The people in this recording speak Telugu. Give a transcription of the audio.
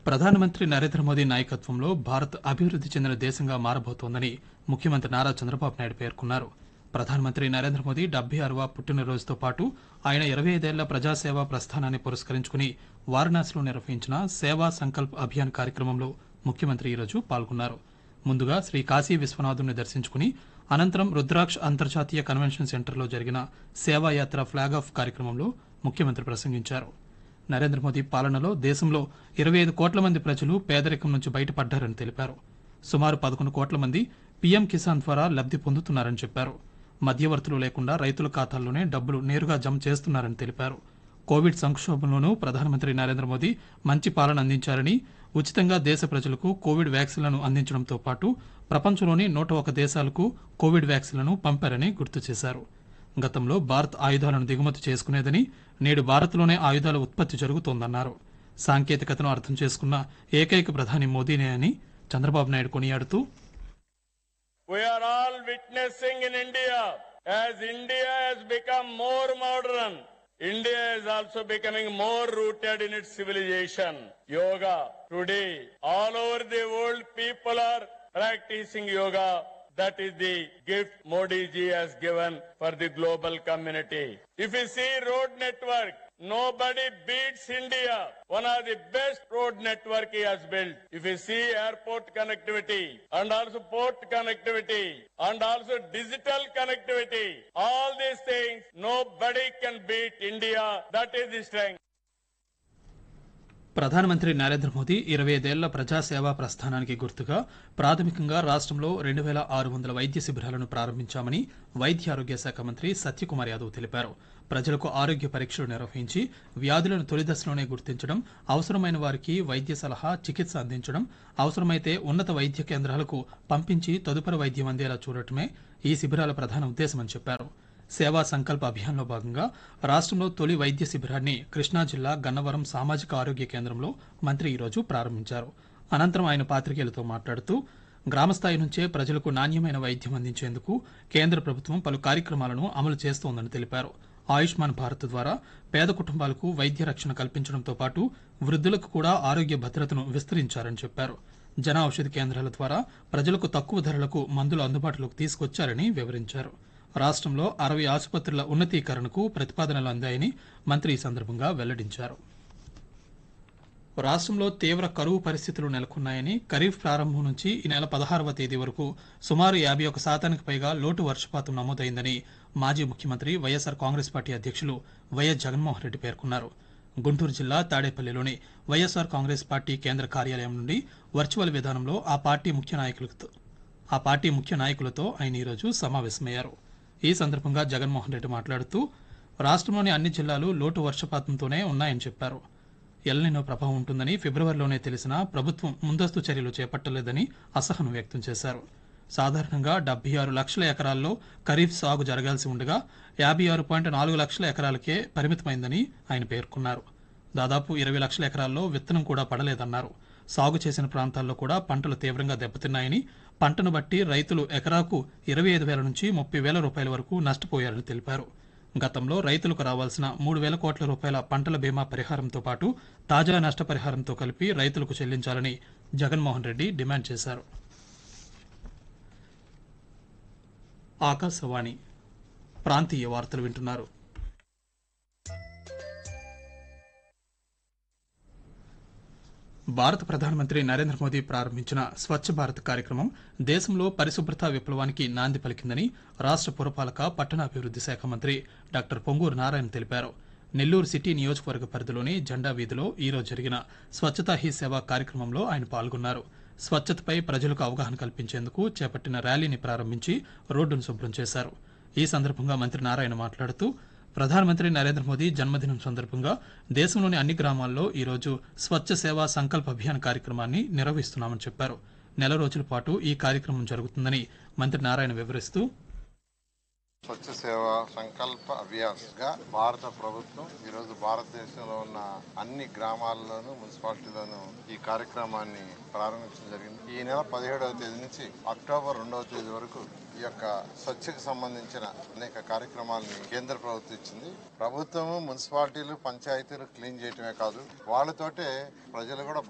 ప్రధానమంత్రి నరేంద్ర మోదీ నాయకత్వంలో భారత్ అభివృద్ది చెందిన దేశంగా మారబోతోందని ముఖ్యమంత్రి నారా చంద్రబాబు నాయుడు పేర్కొన్నారు ప్రధానమంత్రి నరేంద్ర మోదీ డెబ్బై ఆరవ పుట్టినరోజుతో పాటు ఆయన ఇరవై ఐదేళ్ల ప్రజాసేవా ప్రస్థానాన్ని పురస్కరించుకుని వారణాసిలో నిర్వహించిన సేవా సంకల్ప్ అభియాన్ కార్యక్రమంలో ముఖ్యమంత్రి ఈరోజు పాల్గొన్నారు ముందుగా శ్రీ కాశీ విశ్వనాథుని దర్శించుకుని అనంతరం రుద్రాక్ష్ అంతర్జాతీయ కన్వెన్షన్ సెంటర్లో జరిగిన సేవాయాత్ర ఫ్లాగ్ ఆఫ్ కార్యక్రమంలో ముఖ్యమంత్రి ప్రసంగించారు నరేంద్ర మోదీ పాలనలో దేశంలో ఇరవై ఐదు కోట్ల మంది ప్రజలు పేదరికం నుంచి బయటపడ్డారని తెలిపారు సుమారు పదకొండు కోట్ల మంది పీఎం కిసాన్ ద్వారా లబ్ది పొందుతున్నారని చెప్పారు మధ్యవర్తులు లేకుండా రైతుల ఖాతాల్లోనే డబ్బులు నేరుగా జమ చేస్తున్నారని తెలిపారు కోవిడ్ సంక్షోభంలోనూ ప్రధానమంత్రి నరేంద్ర మోదీ మంచి పాలన అందించారని ఉచితంగా దేశ ప్రజలకు కోవిడ్ వ్యాక్సిన్లను అందించడంతో పాటు ప్రపంచంలోని నూట ఒక దేశాలకు కోవిడ్ వ్యాక్సిన్లను పంపారని గుర్తు చేశారు గతంలో భారత్ ఆయుధాలను దిగుమతి చేసుకునేదని నేడు భారత్లోనే ఆయుధాల ఉత్పత్తి జరుగుతోందన్నారు సాంకేతికతను అర్థం చేసుకున్న ఏకైక ప్రధాని మోదీనే అని చంద్రబాబు నాయుడు కొనియాడుతూ We are all witnessing in India as India has become more modern. India is also becoming more rooted in its civilization. Yoga. Today, all over the world, people are practicing yoga. That is the gift Modi ji has given for the global community. If you see road network, nobody beats India. One of the best road network he has built. If you see airport connectivity and also port connectivity and also digital connectivity, all these things, nobody can beat India. That is the strength. ప్రధానమంత్రి నరేంద్ర మోదీ ఇరవై ఐదేళ్ల ప్రజాసేవా ప్రస్థానానికి గుర్తుగా ప్రాథమికంగా రాష్ట్రంలో రెండు వేల ఆరు వందల వైద్య శిబిరాలను ప్రారంభించామని వైద్య ఆరోగ్య శాఖ మంత్రి సత్యకుమార్ యాదవ్ తెలిపారు ప్రజలకు ఆరోగ్య పరీక్షలు నిర్వహించి వ్యాధులను తొలి దశలోనే గుర్తించడం అవసరమైన వారికి వైద్య సలహా చికిత్స అందించడం అవసరమైతే ఉన్నత వైద్య కేంద్రాలకు పంపించి తదుపరి వైద్యం అందేలా చూడటమే ఈ శిబిరాల ప్రధాన ఉద్దేశమని చెప్పారు సేవా సంకల్ప అభియాన్లో భాగంగా రాష్ట్రంలో తొలి వైద్య శిబిరాన్ని కృష్ణా జిల్లా గన్నవరం సామాజిక ఆరోగ్య కేంద్రంలో మంత్రి ఈరోజు ప్రారంభించారు అనంతరం ఆయన పాత్రికేయులతో మాట్లాడుతూ గ్రామస్థాయి నుంచే ప్రజలకు నాణ్యమైన వైద్యం అందించేందుకు కేంద్ర ప్రభుత్వం పలు కార్యక్రమాలను అమలు చేస్తోందని తెలిపారు ఆయుష్మాన్ భారత్ ద్వారా పేద కుటుంబాలకు వైద్య రక్షణ కల్పించడంతో పాటు వృద్ధులకు కూడా ఆరోగ్య భద్రతను విస్తరించారని చెప్పారు జన ఔషధి కేంద్రాల ద్వారా ప్రజలకు తక్కువ ధరలకు మందులు అందుబాటులోకి తీసుకొచ్చారని వివరించారు రాష్ట్రంలో అరవై ఆసుపత్రుల ఉన్నతీకరణకు ప్రతిపాదనలు అందాయని మంత్రి ఈ సందర్భంగా వెల్లడించారు రాష్ట్రంలో తీవ్ర కరువు పరిస్థితులు నెలకొన్నాయని ఖరీఫ్ ప్రారంభం నుంచి ఈ నెల పదహారవ తేదీ వరకు సుమారు యాభై ఒక శాతానికి పైగా లోటు వర్షపాతం నమోదైందని మాజీ ముఖ్యమంత్రి వైఎస్సార్ కాంగ్రెస్ పార్టీ అధ్యక్షులు వైఎస్ జగన్మోహన్ రెడ్డి పేర్కొన్నారు గుంటూరు జిల్లా తాడేపల్లిలోని వైఎస్సార్ కాంగ్రెస్ పార్టీ కేంద్ర కార్యాలయం నుండి వర్చువల్ విధానంలో ఆ పార్టీ ముఖ్య నాయకులతో ఆ పార్టీ ముఖ్య నాయకులతో ఆయన ఈరోజు సమావేశమయ్యారు ఈ సందర్భంగా జగన్మోహన్ రెడ్డి మాట్లాడుతూ రాష్ట్రంలోని అన్ని జిల్లాలు లోటు వర్షపాతంతోనే ఉన్నాయని చెప్పారు ఎల్నినో ప్రభావం ఉంటుందని ఫిబ్రవరిలోనే తెలిసినా ప్రభుత్వం ముందస్తు చర్యలు చేపట్టలేదని అసహనం వ్యక్తం చేశారు సాధారణంగా డెబ్బై ఆరు లక్షల ఎకరాల్లో ఖరీఫ్ సాగు జరగాల్సి ఉండగా యాభై ఆరు పాయింట్ నాలుగు లక్షల ఎకరాలకే పరిమితమైందని ఆయన పేర్కొన్నారు దాదాపు ఇరవై లక్షల ఎకరాల్లో విత్తనం కూడా పడలేదన్నారు సాగు చేసిన ప్రాంతాల్లో కూడా పంటలు తీవ్రంగా దెబ్బతిన్నాయని పంటను బట్టి రైతులు ఎకరాకు ఇరవై ఐదు వేల నుంచి ముప్పై వేల రూపాయల వరకు నష్టపోయారని తెలిపారు గతంలో రైతులకు రావాల్సిన మూడు వేల కోట్ల రూపాయల పంటల బీమా పరిహారంతో పాటు తాజా నష్టపరిహారంతో కలిపి రైతులకు చెల్లించాలని జగన్మోహన్ రెడ్డి డిమాండ్ చేశారు ఆకాశవాణి ప్రాంతీయ వార్తలు వింటున్నారు భారత ప్రధానమంత్రి నరేంద్ర మోదీ ప్రారంభించిన స్వచ్ఛ భారత్ కార్యక్రమం దేశంలో పరిశుభ్రత విప్లవానికి నాంది పలికిందని రాష్ట్ర పురపాలక పట్టణాభివృద్ది శాఖ మంత్రి డాక్టర్ పొంగూరు నారాయణ తెలిపారు నెల్లూరు సిటీ నియోజకవర్గ పరిధిలోని జెండా వీధిలో ఈరోజు జరిగిన స్వచ్ఛతా హీ సేవ కార్యక్రమంలో ఆయన పాల్గొన్నారు స్వచ్ఛతపై ప్రజలకు అవగాహన కల్పించేందుకు చేపట్టిన ర్యాలీని ప్రారంభించి రోడ్డును శుభ్రం చేశారు ఈ సందర్భంగా మంత్రి నారాయణ మాట్లాడుతూ ప్రధానమంత్రి నరేంద్ర మోదీ జన్మదినం సందర్భంగా దేశంలోని అన్ని గ్రామాల్లో ఈరోజు స్వచ్ఛ సేవా సంకల్ప అభియాన్ కార్యక్రమాన్ని నిర్వహిస్తున్నామని చెప్పారు నెల రోజుల పాటు ఈ కార్యక్రమం జరుగుతుందని మంత్రి నారాయణ వివరిస్తూ స్వచ్ఛ సేవ సంకల్ప అభియాస్ గా భారత ప్రభుత్వం ఈరోజు భారతదేశంలో ఉన్న అన్ని గ్రామాల్లోనూ మున్సిపాలిటీలోనూ ఈ కార్యక్రమాన్ని ప్రారంభించడం జరిగింది ఈ నెల పదిహేడవ తేదీ నుంచి అక్టోబర్ రెండవ తేదీ వరకు ఈ యొక్క స్వచ్ఛకు సంబంధించిన అనేక కార్యక్రమాలని కేంద్ర ప్రభుత్వం ఇచ్చింది ప్రభుత్వము మున్సిపాలిటీలు పంచాయతీలు క్లీన్ చేయటమే కాదు వాళ్ళతోటే ప్రజలు కూడా